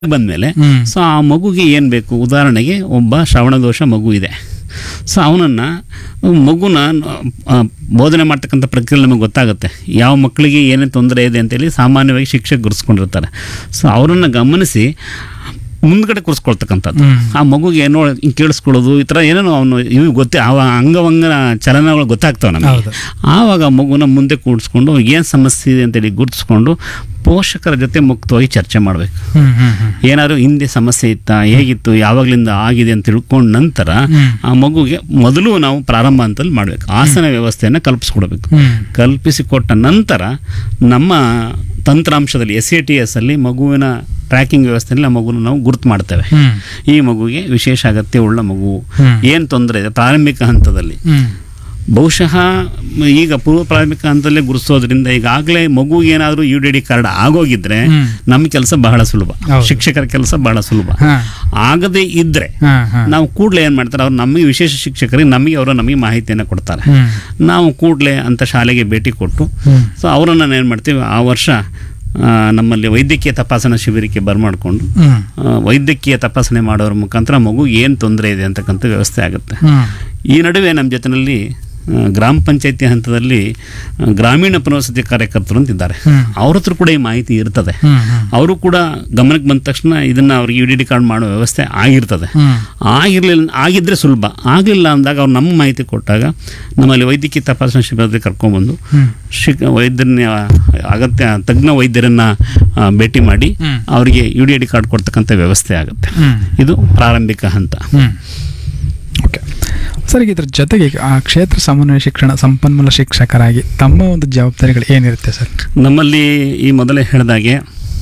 ಬಂದಮೇಲೆ ಹ್ಮ್. ಸೊ ಆ ಮಗುಗೆ ಏನು ಬೇಕು ಉದಾಹರಣೆಗೆ ಒಬ್ಬ ಶ್ರವಣದೋಷ ಮಗು ಇದೆ ಸೊ ಅವನನ್ನು ಮಗುನ ಆ, ಬೋಧನೆ ಮಾಡ್ತಕ್ಕಂಥ ಪ್ರಕ್ರಿಯೆ ನಮಗೆ ಗೊತ್ತಾಗುತ್ತೆ ಯಾವ ಮಕ್ಕಳಿಗೆ ಏನೇನು ತೊಂದರೆ ಇದೆ ಅಂತೇಳಿ ಸಾಮಾನ್ಯವಾಗಿ ಶಿಕ್ಷಕ ಗುರುಸ್ಕೊಂಡಿರ್ತಾರೆ ಸೊ ಅವರನ್ನು ಗಮನಿಸಿ ಮುಂದ್ಗಡೆ ಕೂರಿಸ್ಕೊಳ್ತಕ್ಕಂಥದ್ದು ಹ್ಮ್. ಆ ಮಗುಗೆ ಏನೋ ಹಿಂಗ್ ಕೇಳಿಸ್ಕೊಳ್ಳೋದು ಈ ಥರ ಏನೇನೋ ಅವನು ಇವು ಗೊತ್ತೇ ಅವ ಅಂಗವಂಗನ ಚಲನಗಳು ಗೊತ್ತಾಗ್ತವೆ ನಮಗೆ ಹೌದು. ಆವಾಗ ಆ ಮಗುನ ಮುಂದೆ ಕೂಡಿಸ್ಕೊಂಡು ಏನು ಸಮಸ್ಯೆ ಇದೆ ಅಂತೇಳಿ ಗುರುತಿಸ್ಕೊಂಡು ಪೋಷಕರ ಜೊತೆ ಮುಕ್ತವಾಗಿ ಚರ್ಚೆ ಮಾಡಬೇಕು ಹ್ಮ್ ಹ್ಮ್ ಹ್ಮ್ ಏನಾದ್ರು ಹಿಂದೆ ಸಮಸ್ಯೆ ಇತ್ತಾ ಹೇಗಿತ್ತು ಯಾವಾಗಲಿಂದ ಆಗಿದೆ ಅಂತ ತಿಳ್ಕೊಂಡ ನಂತರ ಹ್ಮ್. ಆ ಮಗುಗೆ ಮೊದಲು ನಾವು ಪ್ರಾರಂಭ ಅಂತಲ್ಲಿ ಮಾಡಬೇಕು ಆಸನ ವ್ಯವಸ್ಥೆಯನ್ನು ಕಲ್ಪಿಸ್ಕೊಡ್ಬೇಕು ಹ್ಮ್. ಕಲ್ಪಿಸಿಕೊಟ್ಟ ನಂತರ ನಮ್ಮ ತಂತ್ರಾಂಶದಲ್ಲಿ ಎಸ್ ಎ ಟಿ ಎಸ್ ಅಲ್ಲಿ ಮಗುವಿನ ಟ್ರ್ಯಾಕಿಂಗ್ ವ್ಯವಸ್ಥೆಯಲ್ಲಿ ಆ ಮಗುನ ನಾವು ಗುರುತು ಮಾಡ್ತೇವೆ ಹ್ಮ್ ಈ ಮಗುಗೆ ವಿಶೇಷ ಅಗತ್ಯವುಳ್ಳ ಮಗು ಹ್ಮ್. ಏನು ತೊಂದರೆ ಇದೆ ಪ್ರಾರಂಭಿಕ ಹಂತದಲ್ಲಿ ಹ್ಮ್ ಬಹುಶಃ ಈಗ ಪೂರ್ವ ಪ್ರಾಥಮಿಕ ಹಂತದಲ್ಲೇ ಗುರುತಿಸೋದ್ರಿಂದ ಈಗಾಗಲೇ ಮಗುಗೆ ಏನಾದರೂ ಯು ಡಿ ಡಿ ಕಾರ್ಡ್ ಆಗೋಗಿದ್ರೆ ಹ್ಮ್. ನಮ್ಮ ಕೆಲಸ ಬಹಳ ಸುಲಭ ಹೌದು. ಶಿಕ್ಷಕರ ಕೆಲಸ ಬಹಳ ಸುಲಭ ಹಾ ಆಗದೇ ಇದ್ರೆ ಹಾ ಹಾ ನಾವು ಕೂಡಲೇ ಏನು ಮಾಡ್ತಾರೆ ಅವ್ರು ನಮಗೆ ವಿಶೇಷ ಶಿಕ್ಷಕರಿಗೆ ನಮಗೆ ಅವರು ನಮಗೆ ಮಾಹಿತಿಯನ್ನು ಕೊಡ್ತಾರೆ ಹ್ಮ್ ನಾವು ಕೂಡಲೇ ಅಂತ ಶಾಲೆಗೆ ಭೇಟಿ ಕೊಟ್ಟು ಹ್ಮ್ ಸೊ ಅವರನ್ನು ಏನು ಮಾಡ್ತೀವಿ ಆ ವರ್ಷ ಆ, ನಮ್ಮಲ್ಲಿ ವೈದ್ಯಕೀಯ ತಪಾಸಣಾ ಶಿಬಿರಕ್ಕೆ ಬರ್ಮಾಡ್ಕೊಂಡು ಹ್ಮ್ ಆ, ವೈದ್ಯಕೀಯ ತಪಾಸಣೆ ಮಾಡೋರ ಮುಖಾಂತರ ಮಗು ಏನು ತೊಂದರೆ ಇದೆ ಅಂತಕ್ಕಂಥ ವ್ಯವಸ್ಥೆ ಆಗುತ್ತೆ ಹ್ಮ್ ಈ ನಡುವೆ ನಮ್ಮ ಜೊತೆಯಲ್ಲಿ ಆ, ಗ್ರಾಮ ಪಂಚಾಯತಿ ಹಂತದಲ್ಲಿ ಆ, ಗ್ರಾಮೀಣ ಪುನರ್ವಸತಿ ಕಾರ್ಯಕರ್ತರು ಅಂತಿದ್ದಾರೆ ಹ್ಮ್. ಅವ್ರ ಹತ್ರ ಕೂಡ ಈ ಮಾಹಿತಿ ಇರ್ತದೆ ಹ್ಮ್ ಹ್ಮ್ ಅವರು ಕೂಡ ಗಮನಕ್ಕೆ ಬಂದ ತಕ್ಷಣ ಇದನ್ನು ಅವ್ರಿಗೆ ಯು ಡಿ ಡಿ ಕಾರ್ಡ್ ಮಾಡೋ ವ್ಯವಸ್ಥೆ ಆಗಿರ್ತದೆ ಹ್ಮ್ ಆಗಿರಲಿಲ್ಲ ಆಗಿದ್ದರೆ ಸುಲಭ ಆಗಲಿಲ್ಲ ಅಂದಾಗ ಅವ್ರು ನಮ್ಮ ಮಾಹಿತಿ ಕೊಟ್ಟಾಗ ನಮ್ಮಲ್ಲಿ ವೈದ್ಯಕೀಯ ತಪಾಸಣಾ ಶಿಬಿರದಲ್ಲಿ ಕರ್ಕೊಂಡ್ಬಂದು ಹ್ಮ್ ಶಿಕ್ ವೈದ್ಯರನ್ನ ಅಗತ್ಯ ತಜ್ಞ ವೈದ್ಯರನ್ನ ಆ, ಭೇಟಿ ಮಾಡಿ ಹ್ಮ್. ಅವರಿಗೆ ಯು ಡಿ ಡಿ ಕಾರ್ಡ್ ಕೊಡ್ತಕ್ಕಂಥ ವ್ಯವಸ್ಥೆ ಆಗುತ್ತೆ ಹ್ಮ್ ಇದು ಪ್ರಾರಂಭಿಕ ಹಂತ ಹ್ಮ್ ಓಕೆ ಸರ್ ಈಗ ಇದ್ರ ಜೊತೆಗೆ ಆ ಕ್ಷೇತ್ರ ಸಮನ್ವಯ ಶಿಕ್ಷಣ ಸಂಪನ್ಮೂಲ ಶಿಕ್ಷಕರಾಗಿ ತಮ್ಮ ಒಂದು ಜವಾಬ್ದಾರಿಗಳು ಏನಿರುತ್ತೆ ಸರ್ ನಮ್ಮಲ್ಲಿ ಈ ಮೊದಲೇ ಹೇಳಿದಾಗೆ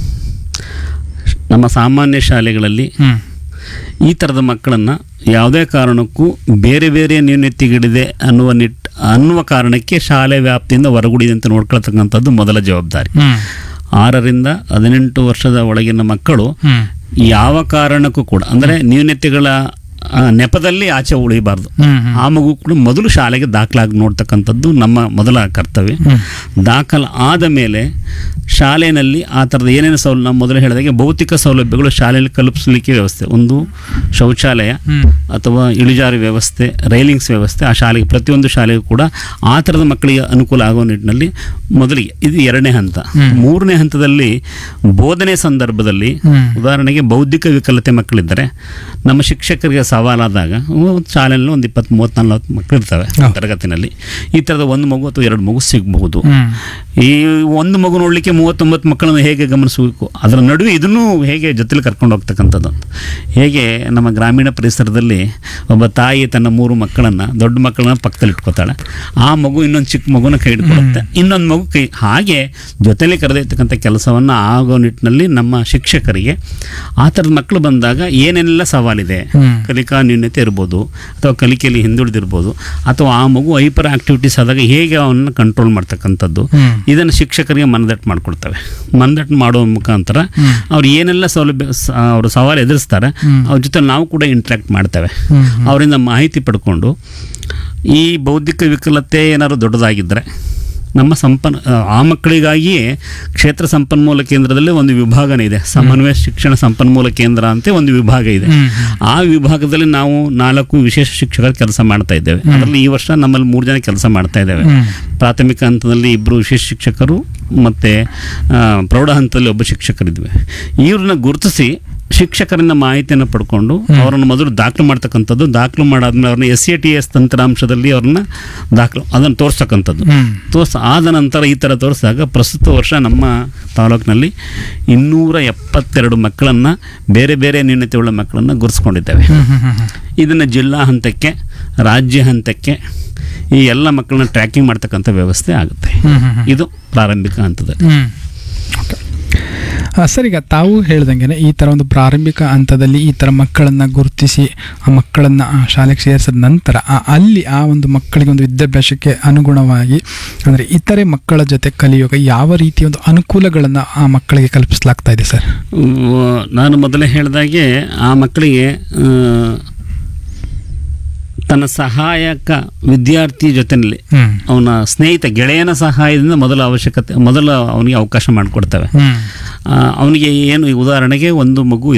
ನಮ್ಮ ಸಾಮಾನ್ಯ ಶಾಲೆಗಳಲ್ಲಿ ಹ್ಮ್ ಈ ಥರದ ಮಕ್ಕಳನ್ನು ಯಾವುದೇ ಕಾರಣಕ್ಕೂ ಬೇರೆ ಬೇರೆ ನ್ಯೂನತೆಗಳಿದೆ ಅನ್ನುವ ನಿಟ್ ಅನ್ನುವ ಕಾರಣಕ್ಕೆ ಶಾಲೆ ವ್ಯಾಪ್ತಿಯಿಂದ ಹೊರಗುಡಿದೆ ಅಂತ ನೋಡ್ಕೊಳ್ತಕ್ಕಂಥದ್ದು ಮೊದಲ ಜವಾಬ್ದಾರಿ ಹ್ಮ್ ಆರರಿಂದ ಹದಿನೆಂಟು ವರ್ಷದ ಒಳಗಿನ ಮಕ್ಕಳು ಹ್ಮ್ ಯಾವ ಕಾರಣಕ್ಕೂ ಕೂಡ ಅಂದರೆ ನ್ಯೂನತೆಗಳ ಆ, ನೆಪದಲ್ಲಿ ಆಚೆ ಉಳಿಬಾರ್ದು ಹ್ಮ್ ಹ್ಮ್ ಆ ಮಗು ಕೂಡ ಮೊದಲು ಶಾಲೆಗೆ ದಾಖಲಾಗಿ ನೋಡ್ತಕ್ಕಂಥದ್ದು ನಮ್ಮ ಮೊದಲ ಕರ್ತವ್ಯ ಹ್ಮ್ ದಾಖಲು ಆದ ಮೇಲೆ ಶಾಲೆಯಲ್ಲಿ ಆ ಥರದ ಏನೇನು ಸೌಲಭ್ಯ ನಾವು ಮೊದಲು ಹೇಳಿದಾಗೆ ಭೌತಿಕ ಸೌಲಭ್ಯಗಳು ಶಾಲೆಯಲ್ಲಿ ಕಲ್ಪಿಸಲಿಕ್ಕೆ ವ್ಯವಸ್ಥೆ ಒಂದು ಶೌಚಾಲಯ ಹ್ಮ್ ಅಥವಾ ಇಳಿಜಾರು ವ್ಯವಸ್ಥೆ ರೈಲಿಂಗ್ಸ್ ವ್ಯವಸ್ಥೆ ಆ ಶಾಲೆಗೆ ಪ್ರತಿಯೊಂದು ಶಾಲೆಗೂ ಕೂಡ ಆ ಥರದ ಮಕ್ಕಳಿಗೆ ಅನುಕೂಲ ಆಗೋ ನಿಟ್ಟಿನಲ್ಲಿ ಮೊದಲಿಗೆ ಇದು ಎರಡನೇ ಹಂತ ಹ್ಮ್. ಮೂರನೇ ಹಂತದಲ್ಲಿ ಬೋಧನೆ ಸಂದರ್ಭದಲ್ಲಿ ಹ್ಮ್. ಉದಾಹರಣೆಗೆ ಬೌದ್ಧಿಕ ವಿಕಲತೆ ಮಕ್ಕಳಿದ್ದರೆ ನಮ್ಮ ಶಿಕ್ಷಕರಿಗೆ ಸವಾಲಾದಾಗ ಒಂದು ಶಾಲೆಯಲ್ಲಿ ಒಂದು ಇಪ್ಪತ್ತು ಮೂವತ್ತು ನಲ್ವತ್ತು ಮಕ್ಕಳು ಇರ್ತವೆ ಹೌದು. ತರಗತಿನಲ್ಲಿ ಈ ಥರದ ಒಂದು ಮಗು ಅಥವಾ ಎರಡು ಮಗು ಸಿಗಬಹುದು ಹ್ಮ್ ಈ ಒಂದು ಮಗು ನೋಡಲಿಕ್ಕೆ ಮೂವತ್ತೊಂಬತ್ತು ಮಕ್ಕಳನ್ನು ಹೇಗೆ ಗಮನಿಸಬೇಕು ಅದರ ನಡುವೆ ಇದನ್ನು ಹೇಗೆ ಜೊತೆಲಿ ಕರ್ಕೊಂಡು ಹೋಗ್ತಕ್ಕಂಥದ್ದು ಹೇಗೆ ನಮ್ಮ ಗ್ರಾಮೀಣ ಪರಿಸರದಲ್ಲಿ ಒಬ್ಬ ತಾಯಿ ತನ್ನ ಮೂರು ಮಕ್ಕಳನ್ನು ದೊಡ್ಡ ಮಕ್ಕಳನ್ನ ಪಕ್ಕದಲ್ಲಿ ಇಟ್ಕೋತಾಳೆ ಆ ಮಗು ಇನ್ನೊಂದು ಚಿಕ್ಕ ಮಗುನ ಕೈ ಹಿಡ್ಕೊಳುತ್ತೆ ಇನ್ನೊಂದು ಮಗು ಕೈ ಹಾಗೆ ಜೊತೆಲಿ ಕರೆದೊಯ್ತಕ್ಕಂಥ ಕೆಲಸವನ್ನು ಆಗೋ ನಿಟ್ಟಿನಲ್ಲಿ ನಮ್ಮ ಶಿಕ್ಷಕರಿಗೆ ಆ ಥರದ ಮಕ್ಕಳು ಬಂದಾಗ ಏನೆಲ್ಲ ಸವಾಲಿದೆ ಹ್ಮ್. ಕಲಿಕಾ ನ್ಯೂನ್ಯತೆ ಇರ್ಬೋದು ಅಥವಾ ಕಲಿಕೆಯಲ್ಲಿ ಹಿಂದುಳಿದಿರ್ಬೋದು ಅಥವಾ ಆ ಮಗು ಹೈಪರ್ ಆಕ್ಟಿವಿಟೀಸ್ ಆದಾಗ ಹೇಗೆ ಅವನ್ನ ಕಂಟ್ರೋಲ್ ಮಾಡ್ತಕ್ಕಂಥದ್ದು ಹ್ಮ್. ಇದನ್ನು ಶಿಕ್ಷಕರಿಗೆ ಮನದಟ್ಟು ಮಾಡ್ಕೊಡ್ತವೆ ಮನದಟ್ಟು ಮಾಡುವ ಮುಖಾಂತರ ಹ್ಮ್. ಅವ್ರು ಏನೆಲ್ಲ ಸೌಲಭ್ಯ ಸ- ಅವರು ಸವಾಲು ಎದುರಿಸ್ತಾರೆ ಹ್ಮ್. ಅವ್ರ ಜೊತೆ ನಾವು ಕೂಡ ಇಂಟ್ರ್ಯಾಕ್ಟ್ ಮಾಡ್ತೇವೆ ಹ್ಮ್. ಅವರಿಂದ ಮಾಹಿತಿ ಪಡ್ಕೊಂಡು ಈ ಬೌದ್ಧಿಕ ವಿಕಲತೆ ಏನಾದ್ರು ದೊಡ್ಡದಾಗಿದ್ದರೆ ನಮ್ಮ ಸಂಪನ್ ಆ ಮಕ್ಕಳಿಗಾಗಿಯೇ ಕ್ಷೇತ್ರ ಸಂಪನ್ಮೂಲ ಕೇಂದ್ರದಲ್ಲಿ ಒಂದು ವಿಭಾಗನೇ ಇದೆ ಸಮನ್ವಯ ಶಿಕ್ಷಣ ಸಂಪನ್ಮೂಲ ಕೇಂದ್ರ ಅಂತ ಒಂದು ವಿಭಾಗ ಇದೆ ಹ್ಮ್. ಆ ವಿಭಾಗದಲ್ಲಿ ನಾವು ನಾಲ್ಕು ವಿಶೇಷ ಶಿಕ್ಷಕರ ಕೆಲಸ ಮಾಡ್ತಾ ಇದ್ದೇವೆ ಅದರಲ್ಲಿ ಈ ವರ್ಷ ನಮ್ಮಲ್ಲಿ ಮೂರು ಜನ ಕೆಲಸ ಮಾಡ್ತಾ ಇದ್ದೇವೆ ಹ್ಮ್. ಪ್ರಾಥಮಿಕ ಹಂತದಲ್ಲಿ ಇಬ್ಬರು ವಿಶೇಷ ಶಿಕ್ಷಕರು ಮತ್ತು ಪ್ರೌಢ ಹಂತದಲ್ಲಿ ಒಬ್ಬ ಶಿಕ್ಷಕರಿದ್ವಿ ಇವ್ರನ್ನ ಗುರುತಿಸಿ ಶಿಕ್ಷಕರಿಂದ ಮಾಹಿತಿಯನ್ನು ಪಡ್ಕೊಂಡು ಅವರನ್ನು ಮೊದಲು ದಾಖಲು ಮಾಡ್ತಕ್ಕಂಥದ್ದು ದಾಖಲು ಮಾಡಾದ್ಮೇಲೆ ಅವ್ರನ್ನ ಎಸ್ ಎ ಟಿ ಎಸ್ ತಂತ್ರಾಂಶದಲ್ಲಿ ಅವ್ರನ್ನ ದಾಖಲು ಅದನ್ನು ತೋರಿಸ್ತಕ್ಕಂಥದ್ದು ಹ್ಮ್ ತೋರ್ಸ ಆದ ನಂತರ ಈ ಥರ ತೋರಿಸಿದಾಗ ಪ್ರಸ್ತುತ ವರ್ಷ ನಮ್ಮ ತಾಲೂಕಿನಲ್ಲಿ ಇನ್ನೂರ ಎಪ್ಪತ್ತೆರಡು ಮಕ್ಕಳನ್ನು ಬೇರೆ ಬೇರೆ ನ್ಯೂನತೆಯುಳ್ಳ ಮಕ್ಕಳನ್ನು ಗುರುಸ್ಕೊಂಡಿದ್ದೇವೆ ಹ್ಮ್ ಹ್ಮ್ ಹ್ಮ್ ಹ್ಮ್ ಇದನ್ನು ಜಿಲ್ಲಾ ಹಂತಕ್ಕೆ ರಾಜ್ಯ ಹಂತಕ್ಕೆ ಈ ಎಲ್ಲ ಮಕ್ಕಳನ್ನ ಟ್ರ್ಯಾಕಿಂಗ್ ಮಾಡ್ತಕ್ಕಂಥ ವ್ಯವಸ್ಥೆ ಆಗುತ್ತೆ ಹ್ಮ್ ಹ್ಮ್ ಹ್ಮ್ ಇದು ಪ್ರಾರಂಭಿಕ ಹಂತದಲ್ಲಿ ಹ್ಮ್ ಓಕೆ ಆ, ಸರ್ ಈಗ ತಾವು ಹೇಳ್ದಂಗೆ ಈ ಥರ ಒಂದು ಪ್ರಾರಂಭಿಕ ಹಂತದಲ್ಲಿ ಈ ಥರ ಮಕ್ಕಳನ್ನು ಗುರುತಿಸಿ ಆ ಮಕ್ಕಳನ್ನು ಆ ಶಾಲೆಗೆ ಸೇರಿಸಿದ ನಂತರ ಆ ಅಲ್ಲಿ ಆ ಒಂದು ಮಕ್ಕಳಿಗೆ ಒಂದು ವಿದ್ಯಾಭ್ಯಾಸಕ್ಕೆ ಅನುಗುಣವಾಗಿ ಅಂದರೆ ಇತರೆ ಮಕ್ಕಳ ಜೊತೆ ಕಲಿಯುವಾಗ ಯಾವ ರೀತಿಯ ಒಂದು ಅನುಕೂಲಗಳನ್ನು ಆ ಮಕ್ಕಳಿಗೆ ಕಲ್ಪಿಸಲಾಗ್ತಾ ಇದೆ ಸರ್ ಉ- ನಾನು ಮೊದಲೇ ಹೇಳಿದಾಗೆ ಆ ಮಕ್ಕಳಿಗೆ ಆ, ತನ್ನ ಸಹಾಯಕ ವಿದ್ಯಾರ್ಥಿ ಜೊತೆಯಲ್ಲಿ ಹ್ಮ್ ಅವನ ಸ್ನೇಹಿತ ಗೆಳೆಯನ ಸಹಾಯದಿಂದ ಮೊದಲ ಅವಶ್ಯಕತೆ ಮೊದಲ ಅವನಿಗೆ ಅವಕಾಶ ಮಾಡಿಕೊಡ್ತೇವೆ ಹ್ಮ್ ಅವನಿಗೆ ಏನು ಈ ಉದಾಹರಣೆಗೆ ಒಂದು ಮಗು